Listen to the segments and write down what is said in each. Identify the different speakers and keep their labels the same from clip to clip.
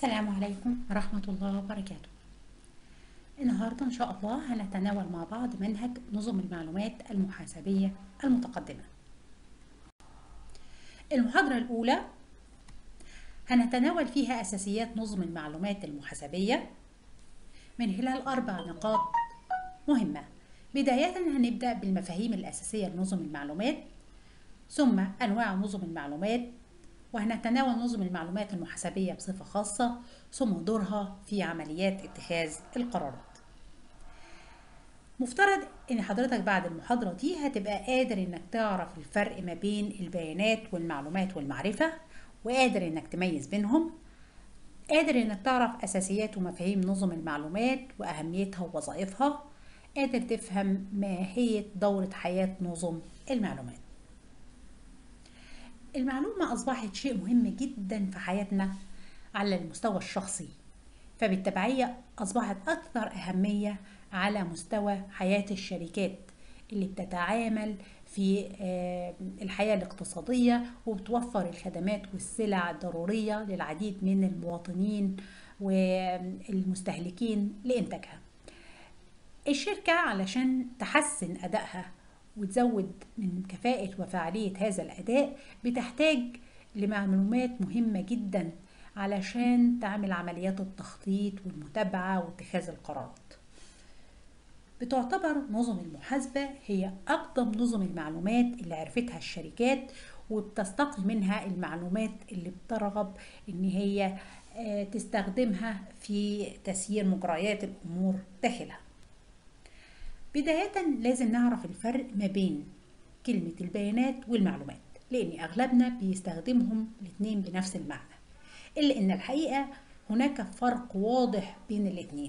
Speaker 1: السلام عليكم ورحمة الله وبركاته النهاردة إن شاء الله هنتناول مع بعض منهج نظم المعلومات المحاسبية المتقدمة المحاضرة الأولى هنتناول فيها أساسيات نظم المعلومات المحاسبية من خلال أربع نقاط مهمة بداية هنبدأ بالمفاهيم الأساسية لنظم المعلومات ثم أنواع نظم المعلومات وهنتناول نظم المعلومات المحاسبية بصفة خاصة ثم دورها في عمليات اتخاذ القرارات مفترض ان حضرتك بعد المحاضرة دي هتبقى قادر انك تعرف الفرق ما بين البيانات والمعلومات والمعرفة وقادر انك تميز بينهم قادر انك تعرف اساسيات ومفاهيم نظم المعلومات واهميتها ووظائفها قادر تفهم ماهية دورة حياة نظم المعلومات المعلومة أصبحت شيء مهم جدا في حياتنا على المستوى الشخصي فبالتبعية أصبحت أكثر أهمية على مستوى حياة الشركات اللي بتتعامل في الحياة الاقتصادية وبتوفر الخدمات والسلع الضرورية للعديد من المواطنين والمستهلكين لإنتاجها الشركة علشان تحسن أدائها وتزود من كفاءة وفعالية هذا الأداء بتحتاج لمعلومات مهمة جدا علشان تعمل عمليات التخطيط والمتابعة واتخاذ القرارات بتعتبر نظم المحاسبة هي أقدم نظم المعلومات اللي عرفتها الشركات وبتستقي منها المعلومات اللي بترغب إن هي تستخدمها في تسيير مجريات الأمور داخلها بداية لازم نعرف الفرق ما بين كلمة البيانات والمعلومات لأن أغلبنا بيستخدمهم الاتنين بنفس المعنى إلا أن الحقيقة هناك فرق واضح بين الاتنين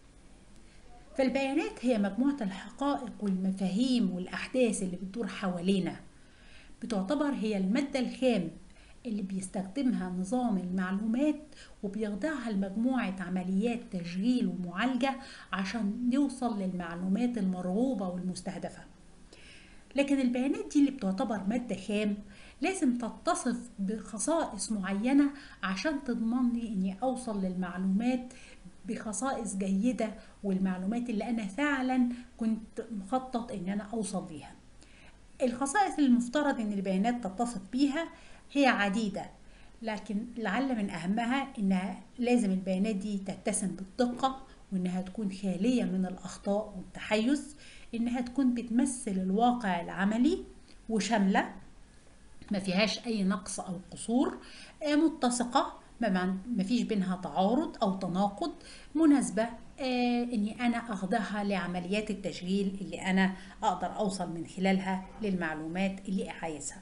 Speaker 1: فالبيانات هي مجموعة الحقائق والمفاهيم والأحداث اللي بتدور حوالينا بتعتبر هي المادة الخام اللي بيستخدمها نظام المعلومات وبيخضعها لمجموعة عمليات تشغيل ومعالجة عشان يوصل للمعلومات المرغوبة والمستهدفة لكن البيانات دي اللي بتعتبر مادة خام لازم تتصف بخصائص معينة عشان تضمن لي اني اوصل للمعلومات بخصائص جيدة والمعلومات اللي انا فعلا كنت مخطط ان انا اوصل ليها الخصائص اللي المفترض ان البيانات تتصف بيها هي عديدة لكن لعل من أهمها إنها لازم البيانات دي تتسم بالدقة وإنها تكون خالية من الأخطاء والتحيز إنها تكون بتمثل الواقع العملي وشاملة ما فيهاش أي نقص أو قصور متسقة ما فيش بينها تعارض أو تناقض مناسبة إني أنا أخضعها لعمليات التشغيل اللي أنا أقدر أوصل من خلالها للمعلومات اللي عايزها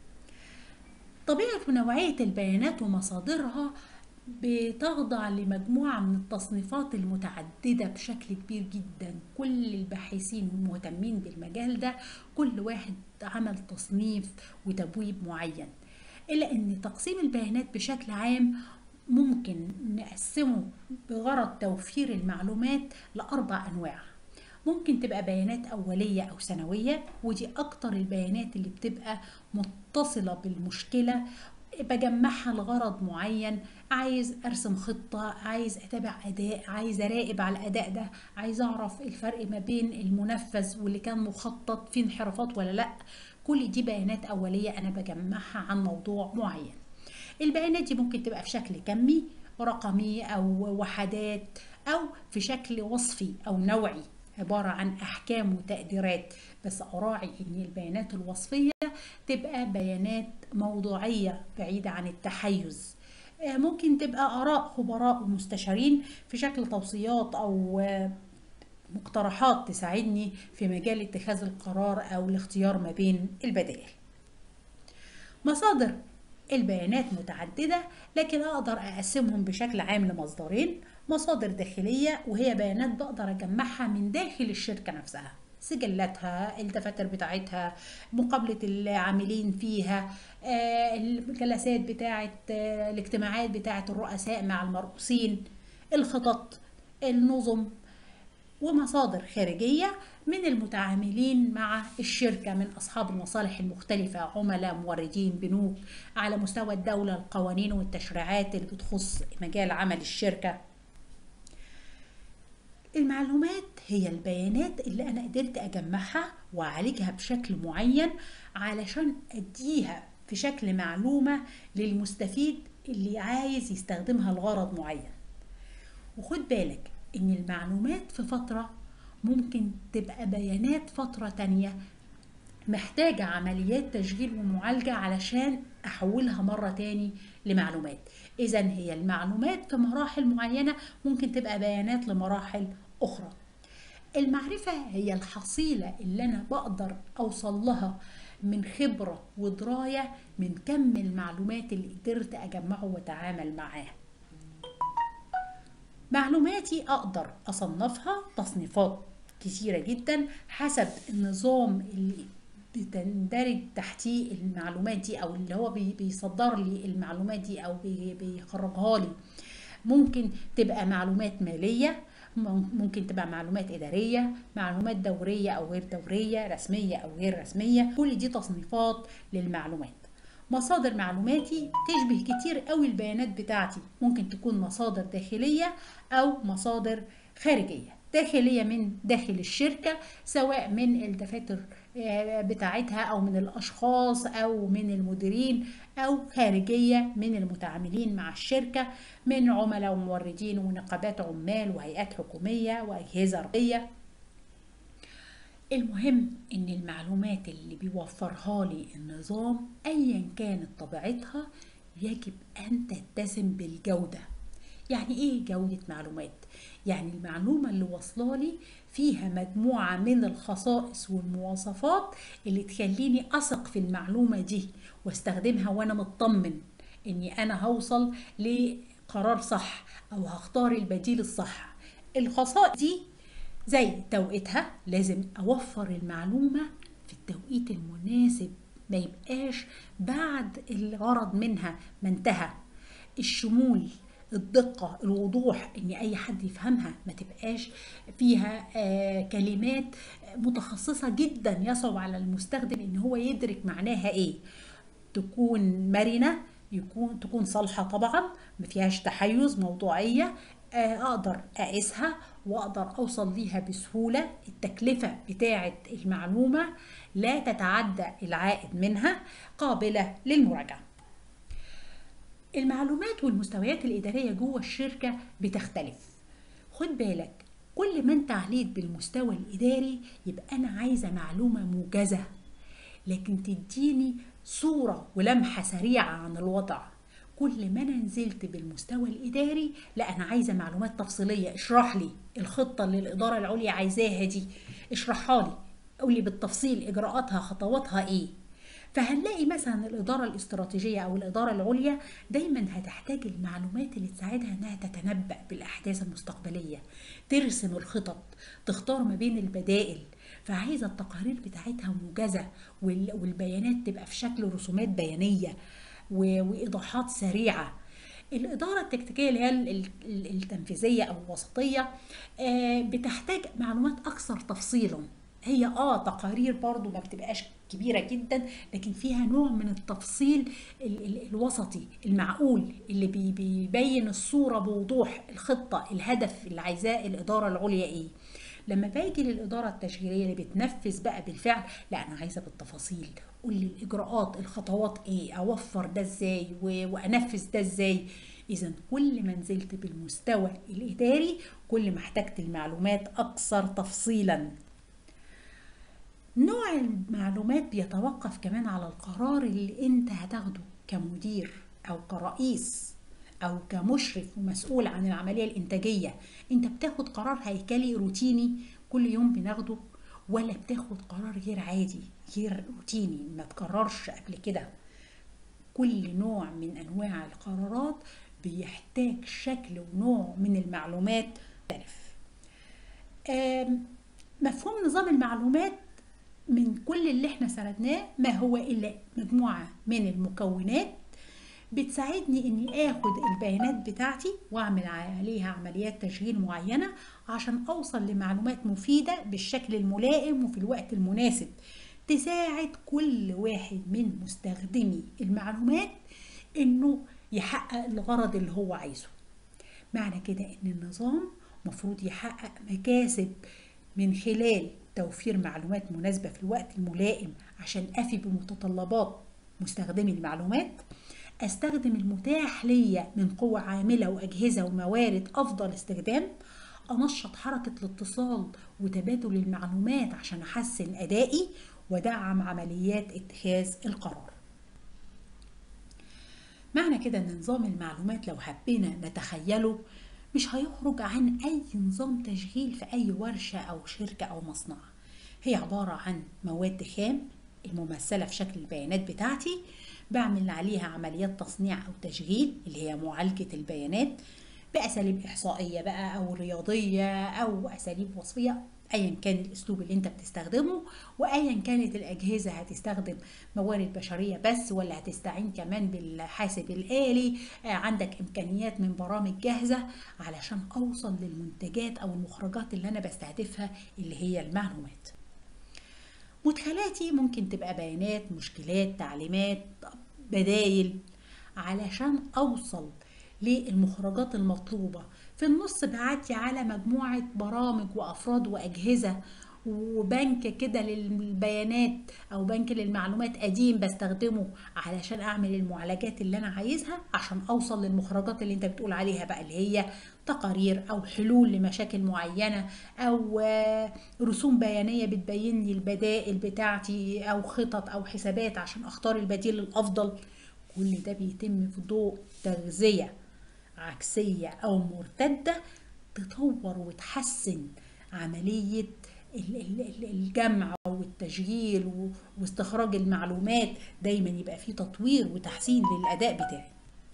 Speaker 1: طبيعة ونوعية البيانات ومصادرها بتخضع لمجموعة من التصنيفات المتعددة بشكل كبير جدا كل الباحثين والمهتمين بالمجال ده كل واحد عمل تصنيف وتبويب معين إلا أن تقسيم البيانات بشكل عام ممكن نقسمه بغرض توفير المعلومات لأربع أنواع ممكن تبقى بيانات أولية أو سنوية ودي أكتر البيانات اللي بتبقى متصلة بالمشكلة بجمعها لغرض معين عايز ارسم خطة عايز اتابع اداء عايز اراقب على الاداء ده عايز اعرف الفرق ما بين المنفذ واللي كان مخطط فيه انحرافات ولا لا كل دي بيانات اولية انا بجمعها عن موضوع معين البيانات دي ممكن تبقى في شكل كمي رقمي او وحدات او في شكل وصفي او نوعي عبارة عن أحكام وتقديرات بس أراعي أن البيانات الوصفية تبقى بيانات موضوعية بعيدة عن التحيز ممكن تبقى آراء خبراء ومستشارين في شكل توصيات أو مقترحات تساعدني في مجال اتخاذ القرار أو الاختيار ما بين البدائل مصادر البيانات متعددة لكن أقدر أقسمهم بشكل عام لمصدرين مصادر داخلية وهي بيانات بقدر أجمعها من داخل الشركة نفسها سجلاتها الدفاتر بتاعتها مقابلة العاملين فيها الجلسات بتاعة الاجتماعات بتاعة الرؤساء مع المرؤوسين الخطط النظم ومصادر خارجية من المتعاملين مع الشركة من أصحاب المصالح المختلفة عملاء موردين بنوك على مستوى الدولة القوانين والتشريعات اللي بتخص مجال عمل الشركة المعلومات هي البيانات اللي أنا قدرت أجمعها وأعالجها بشكل معين علشان أديها في شكل معلومة للمستفيد اللي عايز يستخدمها لغرض معين وخد بالك إن المعلومات في فترة ممكن تبقى بيانات فترة تانية محتاجة عمليات تشغيل ومعالجة علشان أحولها مرة تاني لمعلومات إذا هي المعلومات في مراحل معينة ممكن تبقى بيانات لمراحل أخرى المعرفة هي الحصيلة اللي أنا بقدر أوصل لها من خبرة ودراية من كم المعلومات اللي قدرت أجمعه وأتعامل معاه معلوماتي أقدر أصنفها تصنيفات كثيرة جدا حسب النظام اللي بتندرج تحتيه المعلومات دي أو اللي هو بيصدر لي المعلومات دي أو بيخرجها لي ممكن تبقى معلومات مالية ممكن تبقى معلومات إدارية معلومات دورية أو غير دورية رسمية أو غير رسمية كل دي تصنيفات للمعلومات مصادر معلوماتي تشبه كتير قوي البيانات بتاعتي ممكن تكون مصادر داخلية أو مصادر خارجية داخلية من داخل الشركة سواء من الدفاتر بتاعتها أو من الأشخاص أو من المديرين أو خارجية من المتعاملين مع الشركة من عملاء وموردين ونقابات عمال وهيئات حكومية وأجهزة رقية المهم ان المعلومات اللي بيوفرها لي النظام ايا كانت طبيعتها يجب ان تتسم بالجوده يعني ايه جوده معلومات يعني المعلومه اللي واصله لي فيها مجموعه من الخصائص والمواصفات اللي تخليني اثق في المعلومه دي واستخدمها وانا مطمن اني انا هوصل لقرار صح او هختار البديل الصح الخصائص دي زي توقيتها لازم اوفر المعلومه في التوقيت المناسب ما يبقاش بعد الغرض منها ما انتهى الشمول الدقة الوضوح ان اي حد يفهمها ما تبقاش فيها آه كلمات متخصصة جدا يصعب على المستخدم ان هو يدرك معناها ايه تكون مرنة يكون تكون صالحة طبعا ما فيهاش تحيز موضوعية اقدر اقيسها واقدر اوصل ليها بسهوله التكلفه بتاعه المعلومه لا تتعدى العائد منها قابله للمراجعه المعلومات والمستويات الاداريه جوه الشركه بتختلف خد بالك كل ما انت عليت بالمستوى الاداري يبقى انا عايزه معلومه موجزه لكن تديني صوره ولمحه سريعه عن الوضع كل ما انا نزلت بالمستوى الاداري لا انا عايزه معلومات تفصيليه اشرح لي الخطه اللي الاداره العليا عايزاها دي اشرحها لي قولي بالتفصيل اجراءاتها خطواتها ايه فهنلاقي مثلا الإدارة الاستراتيجية أو الإدارة العليا دايما هتحتاج المعلومات اللي تساعدها إنها تتنبأ بالأحداث المستقبلية ترسم الخطط تختار ما بين البدائل فعايزة التقارير بتاعتها موجزة والبيانات تبقى في شكل رسومات بيانية وإيضاحات سريعة الإدارة التكتيكية اللي هي التنفيذية أو الوسطية بتحتاج معلومات أكثر تفصيلا هي اه تقارير برضو ما بتبقاش كبيره جدا لكن فيها نوع من التفصيل ال ال الوسطي المعقول اللي بي بيبين الصوره بوضوح الخطه الهدف اللي عايزاه الاداره العليا ايه لما باجي للاداره التشغيليه اللي بتنفذ بقى بالفعل لا انا عايزه بالتفاصيل قول لي الاجراءات الخطوات ايه اوفر ده ازاي وانفذ ده ازاي اذا كل ما نزلت بالمستوى الاداري كل ما احتجت المعلومات اكثر تفصيلا نوع المعلومات بيتوقف كمان على القرار اللي انت هتاخده كمدير او كرئيس او كمشرف ومسؤول عن العمليه الانتاجيه انت بتاخد قرار هيكلي روتيني كل يوم بناخده ولا بتاخد قرار غير عادي غير روتيني ما تكررش قبل كده كل نوع من انواع القرارات بيحتاج شكل ونوع من المعلومات مختلف مفهوم نظام المعلومات من كل اللي احنا سردناه ما هو الا مجموعه من المكونات بتساعدني اني اخد البيانات بتاعتي واعمل عليها عمليات تشغيل معينة عشان اوصل لمعلومات مفيدة بالشكل الملائم وفي الوقت المناسب تساعد كل واحد من مستخدمي المعلومات انه يحقق الغرض اللي هو عايزه معنى كده ان النظام مفروض يحقق مكاسب من خلال توفير معلومات مناسبة في الوقت الملائم عشان أفي بمتطلبات مستخدمي المعلومات استخدم المتاح ليا من قوة عاملة وأجهزة وموارد أفضل استخدام أنشط حركة الاتصال وتبادل المعلومات عشان أحسن أدائي ودعم عمليات اتخاذ القرار معنى كده ان نظام المعلومات لو حبينا نتخيله مش هيخرج عن اي نظام تشغيل في اي ورشة او شركة او مصنع هي عبارة عن مواد خام الممثلة في شكل البيانات بتاعتي بعمل عليها عمليات تصنيع او تشغيل اللي هي معالجة البيانات بأساليب إحصائية بقى أو رياضية أو أساليب وصفية ايا كان الاسلوب اللي انت بتستخدمه وايا كانت الاجهزه هتستخدم موارد بشريه بس ولا هتستعين كمان بالحاسب الالي عندك امكانيات من برامج جاهزه علشان اوصل للمنتجات او المخرجات اللي انا بستهدفها اللي هي المعلومات مدخلاتي ممكن تبقى بيانات مشكلات تعليمات بدايل علشان اوصل للمخرجات المطلوبه في النص بعدي على مجموعة برامج وأفراد وأجهزة وبنك كده للبيانات أو بنك للمعلومات قديم بستخدمه علشان أعمل المعالجات اللي أنا عايزها عشان أوصل للمخرجات اللي أنت بتقول عليها بقى اللي هي تقارير أو حلول لمشاكل معينة أو رسوم بيانية بتبين لي البدائل بتاعتي أو خطط أو حسابات عشان أختار البديل الأفضل كل ده بيتم في ضوء تغذية عكسية أو مرتدة تطور وتحسن عملية الجمع والتشغيل واستخراج المعلومات دايما يبقى فيه تطوير وتحسين للأداء بتاعي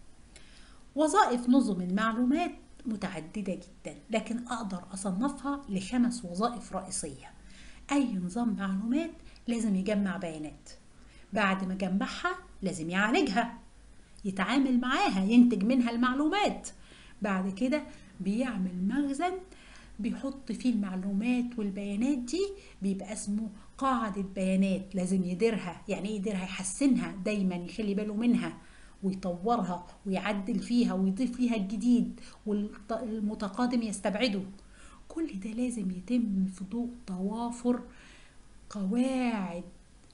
Speaker 1: وظائف نظم المعلومات متعددة جدا لكن أقدر أصنفها لخمس وظائف رئيسية أي نظام معلومات لازم يجمع بيانات بعد ما جمعها لازم يعالجها يتعامل معاها ينتج منها المعلومات بعد كده بيعمل مخزن بيحط فيه المعلومات والبيانات دي بيبقى اسمه قاعدة بيانات لازم يديرها يعني ايه يديرها يحسنها دايما يخلي باله منها ويطورها ويعدل فيها ويضيف فيها الجديد والمتقادم يستبعده كل ده لازم يتم في ضوء توافر قواعد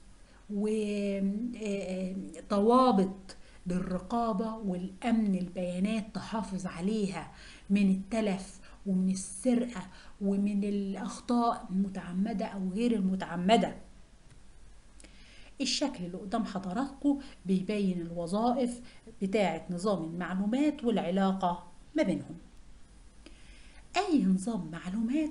Speaker 1: وضوابط للرقابة والأمن البيانات تحافظ عليها من التلف ومن السرقة ومن الأخطاء المتعمدة أو غير المتعمدة الشكل اللي قدام حضراتكم بيبين الوظائف بتاعة نظام المعلومات والعلاقة ما بينهم أي نظام معلومات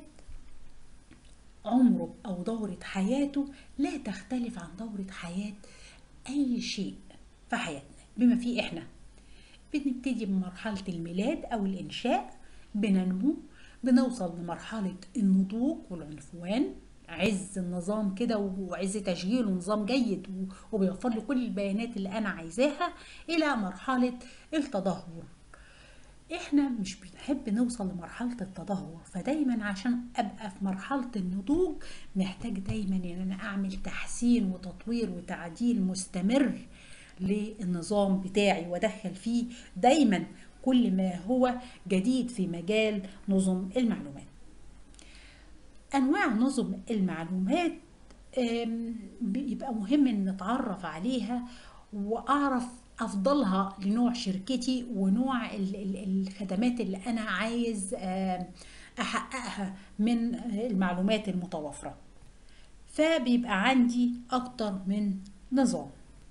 Speaker 1: عمره أو دورة حياته لا تختلف عن دورة حياة أي شيء في حياتنا بما فيه إحنا بنبتدي بمرحلة الميلاد أو الإنشاء بننمو بنوصل لمرحلة النضوج والعنفوان عز النظام كده وعز تشغيله نظام جيد وبيوفر لي كل البيانات اللي أنا عايزاها إلى مرحلة التدهور احنا مش بنحب نوصل لمرحلة التدهور فدايما عشان ابقى في مرحلة النضوج محتاج دايما ان انا اعمل تحسين وتطوير وتعديل مستمر للنظام بتاعي وادخل فيه دايما كل ما هو جديد في مجال نظم المعلومات انواع نظم المعلومات بيبقى مهم ان نتعرف عليها واعرف افضلها لنوع شركتي ونوع الخدمات اللي انا عايز احققها من المعلومات المتوفره فبيبقى عندي اكتر من نظام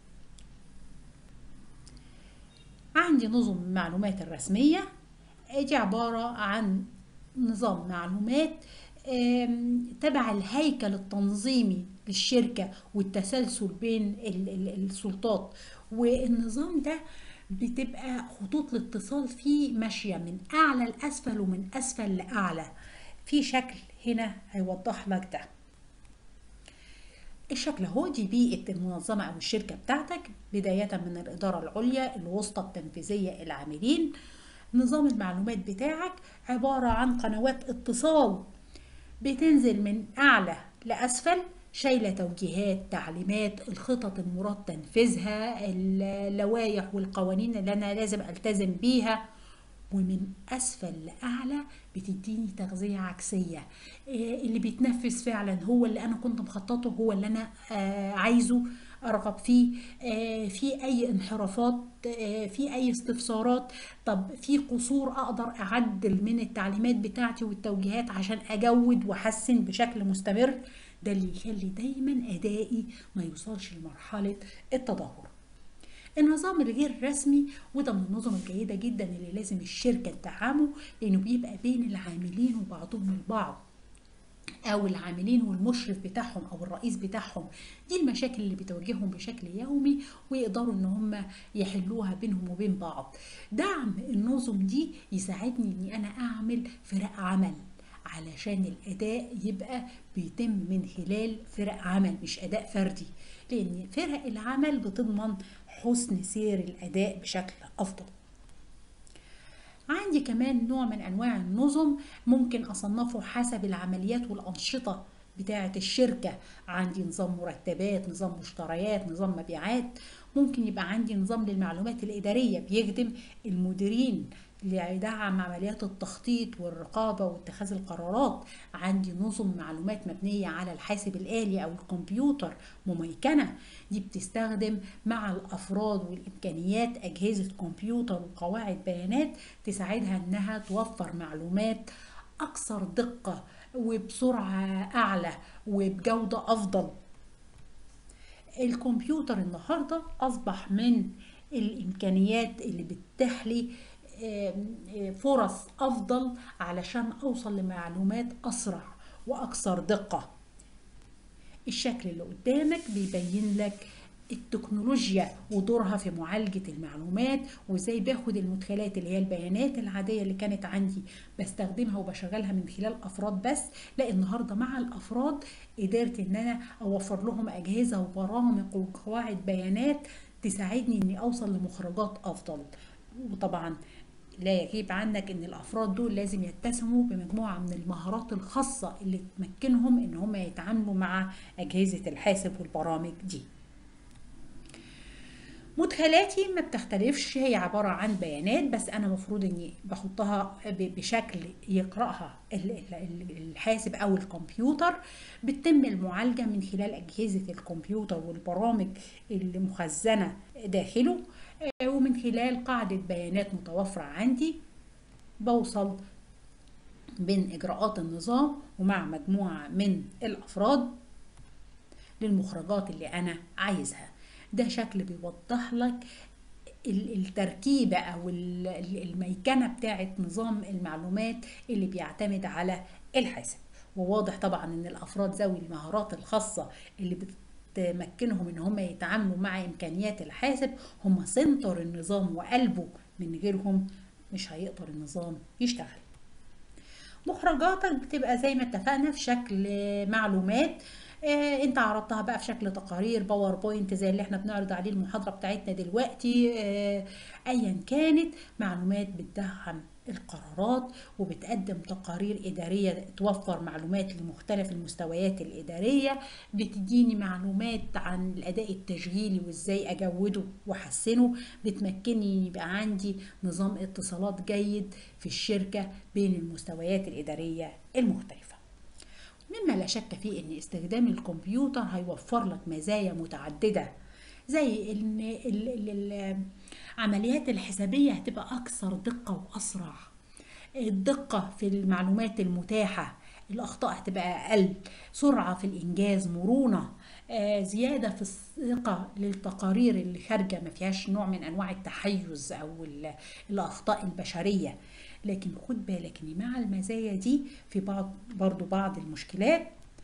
Speaker 1: عندي نظم المعلومات الرسمية دي عبارة عن نظام معلومات تبع الهيكل التنظيمي للشركة والتسلسل بين السلطات والنظام ده بتبقى خطوط الاتصال فيه ماشية من أعلى لأسفل ومن أسفل لأعلى في شكل هنا هيوضح لك ده الشكل هو دي بيئة المنظمة أو الشركة بتاعتك بداية من الإدارة العليا الوسطى التنفيذية العاملين نظام المعلومات بتاعك عبارة عن قنوات اتصال بتنزل من أعلى لأسفل شايلة توجيهات تعليمات الخطط المراد تنفيذها اللوائح والقوانين اللي أنا لازم ألتزم بيها ومن أسفل لأعلى بتديني تغذية عكسية اللي بيتنفذ فعلا هو اللي أنا كنت مخططه هو اللي أنا عايزه أرغب فيه في أي انحرافات في أي استفسارات طب في قصور أقدر أعدل من التعليمات بتاعتي والتوجيهات عشان أجود وأحسن بشكل مستمر ده اللي يخلي دايما أدائي ما يوصلش لمرحلة التدهور النظام الغير رسمي وده من النظم الجيدة جدا اللي لازم الشركة تدعمه لأنه بيبقى بين العاملين وبعضهم البعض أو العاملين والمشرف بتاعهم أو الرئيس بتاعهم دي المشاكل اللي بتواجههم بشكل يومي ويقدروا إن هم يحلوها بينهم وبين بعض دعم النظم دي يساعدني إني أنا أعمل فرق عمل علشان الأداء يبقى بيتم من خلال فرق عمل مش أداء فردي لأن فرق العمل بتضمن حسن سير الأداء بشكل أفضل عندي كمان نوع من أنواع النظم ممكن أصنفه حسب العمليات والأنشطة بتاعة الشركة عندي نظام مرتبات نظام مشتريات نظام مبيعات ممكن يبقى عندي نظام للمعلومات الإدارية بيخدم المديرين لدعم عمليات التخطيط والرقابة واتخاذ القرارات عندي نظم معلومات مبنية على الحاسب الآلي أو الكمبيوتر مميكنة دي بتستخدم مع الأفراد والإمكانيات أجهزة كمبيوتر وقواعد بيانات تساعدها إنها توفر معلومات أكثر دقة وبسرعة أعلى وبجودة أفضل الكمبيوتر النهاردة أصبح من الإمكانيات اللي بتتيح لي فرص أفضل علشان أوصل لمعلومات أسرع وأكثر دقة الشكل اللي قدامك بيبين لك التكنولوجيا ودورها في معالجة المعلومات وازاي باخد المدخلات اللي هي البيانات العادية اللي كانت عندي بستخدمها وبشغلها من خلال أفراد بس لا النهاردة مع الأفراد قدرت ان انا اوفر لهم اجهزة وبرامج وقواعد بيانات تساعدني اني اوصل لمخرجات افضل وطبعا لا يغيب عنك ان الافراد دول لازم يتسموا بمجموعه من المهارات الخاصه اللي تمكنهم ان هم يتعاملوا مع اجهزه الحاسب والبرامج دي مدخلاتي ما بتختلفش هي عبارة عن بيانات بس أنا مفروض إني بحطها بشكل يقرأها الحاسب أو الكمبيوتر بتتم المعالجة من خلال أجهزة الكمبيوتر والبرامج اللي مخزنة داخله ومن خلال قاعدة بيانات متوفرة عندي بوصل بين إجراءات النظام ومع مجموعة من الأفراد للمخرجات اللي أنا عايزها ده شكل بيوضح لك التركيبة أو الميكنة بتاعة نظام المعلومات اللي بيعتمد على الحاسب وواضح طبعا ان الافراد ذوي المهارات الخاصة اللي بتمكنهم ان هم يتعاملوا مع امكانيات الحاسب هم سنتر النظام وقلبه من غيرهم مش هيقدر النظام يشتغل مخرجاتك بتبقى زي ما اتفقنا في شكل معلومات آه انت عرضتها بقى في شكل تقارير باوربوينت زي اللي احنا بنعرض عليه المحاضره بتاعتنا دلوقتي آه ايا كانت معلومات بتدعم القرارات وبتقدم تقارير إدارية توفر معلومات لمختلف المستويات الإدارية بتديني معلومات عن الأداء التشغيلي وإزاي أجوده وأحسنه بتمكنني يبقى عندي نظام اتصالات جيد في الشركة بين المستويات الإدارية المختلفة مما لا شك فيه ان استخدام الكمبيوتر هيوفر لك مزايا متعدده زي ان العمليات الحسابيه هتبقى اكثر دقه واسرع الدقه في المعلومات المتاحه الاخطاء هتبقى اقل سرعه في الانجاز مرونه زياده في الثقه للتقارير اللي خارجه ما فيهاش نوع من انواع التحيز او الاخطاء البشريه لكن خد بالك ان مع المزايا دي في بعض برضو بعض المشكلات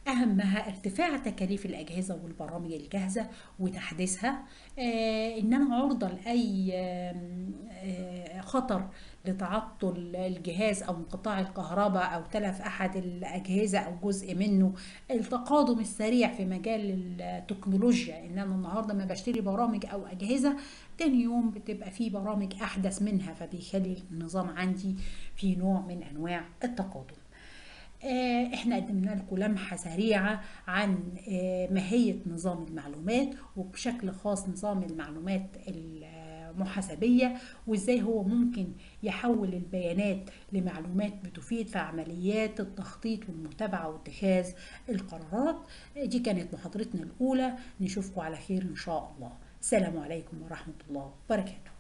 Speaker 1: أهمها ارتفاع تكاليف الأجهزة والبرامج الجاهزة وتحديثها آه إنها عرضة لأي آه خطر لتعطل الجهاز أو انقطاع الكهرباء أو تلف أحد الأجهزة أو جزء منه التقادم السريع في مجال التكنولوجيا إن أنا النهاردة ما بشتري برامج أو أجهزة تاني يوم بتبقى في برامج أحدث منها فبيخلي النظام عندي في نوع من أنواع التقادم احنا قدمنا لكم لمحه سريعه عن ماهيه نظام المعلومات وبشكل خاص نظام المعلومات المحاسبيه وازاي هو ممكن يحول البيانات لمعلومات بتفيد في عمليات التخطيط والمتابعه واتخاذ القرارات دي كانت محاضرتنا الاولى نشوفكم على خير ان شاء الله السلام عليكم ورحمه الله وبركاته